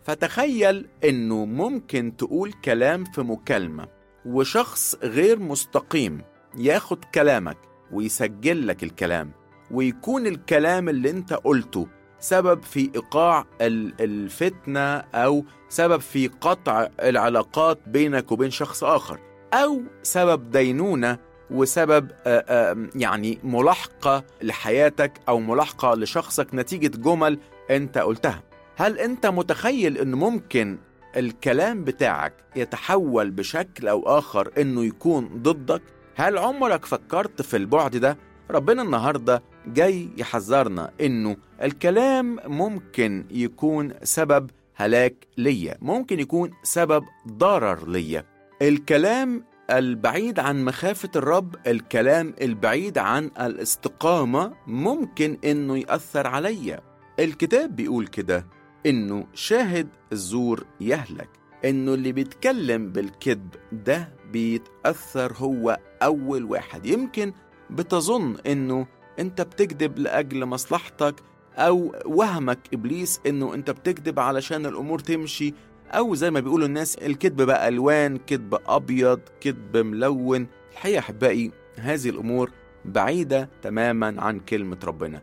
فتخيل انه ممكن تقول كلام في مكالمة وشخص غير مستقيم ياخد كلامك ويسجل لك الكلام ويكون الكلام اللي انت قلته سبب في ايقاع ال- الفتنه او سبب في قطع العلاقات بينك وبين شخص اخر او سبب دينونه وسبب آه، آه، يعني ملاحقه لحياتك او ملاحقه لشخصك نتيجه جمل انت قلتها هل انت متخيل ان ممكن الكلام بتاعك يتحول بشكل او اخر انه يكون ضدك هل عمرك فكرت في البعد ده ربنا النهارده جاي يحذرنا انه الكلام ممكن يكون سبب هلاك ليا ممكن يكون سبب ضرر ليا الكلام البعيد عن مخافة الرب الكلام البعيد عن الاستقامة ممكن انه يأثر عليا الكتاب بيقول كده انه شاهد الزور يهلك انه اللي بيتكلم بالكذب ده بيتأثر هو اول واحد يمكن بتظن انه انت بتكذب لاجل مصلحتك او وهمك ابليس انه انت بتكذب علشان الامور تمشي او زي ما بيقولوا الناس الكذب بقى الوان كذب ابيض كذب ملون الحقيقه احبائي هذه الامور بعيده تماما عن كلمه ربنا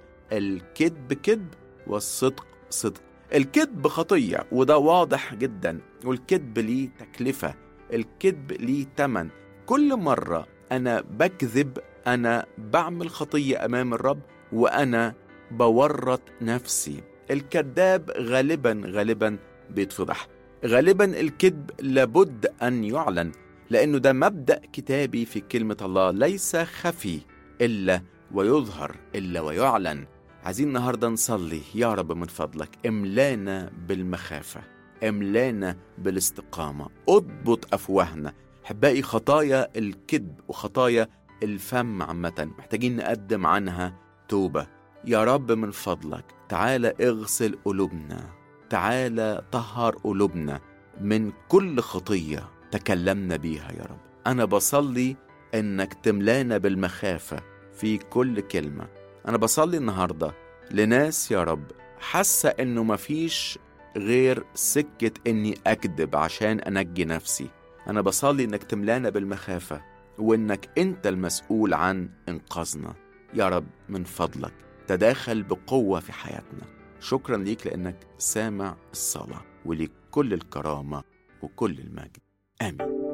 الكذب كذب والصدق صدق الكذب خطيه وده واضح جدا والكذب ليه تكلفه الكذب ليه تمن كل مره انا بكذب انا بعمل خطيه امام الرب وانا بورط نفسي الكذاب غالبا غالبا بيتفضح غالبا الكذب لابد ان يعلن لانه ده مبدا كتابي في كلمه الله ليس خفي الا ويظهر الا ويعلن عايزين النهارده نصلي يا رب من فضلك املانا بالمخافه املانا بالاستقامه اضبط افواهنا احبائي خطايا الكذب وخطايا الفم عامه محتاجين نقدم عنها توبه يا رب من فضلك تعالى اغسل قلوبنا تعالى طهر قلوبنا من كل خطيه تكلمنا بيها يا رب انا بصلي انك تملانا بالمخافه في كل كلمه انا بصلي النهارده لناس يا رب حاسه انه مفيش غير سكه اني اكذب عشان انجي نفسي انا بصلي انك تملانا بالمخافه وانك انت المسؤول عن انقاذنا يا رب من فضلك تداخل بقوه في حياتنا شكرا ليك لانك سامع الصلاه وليك كل الكرامه وكل المجد امين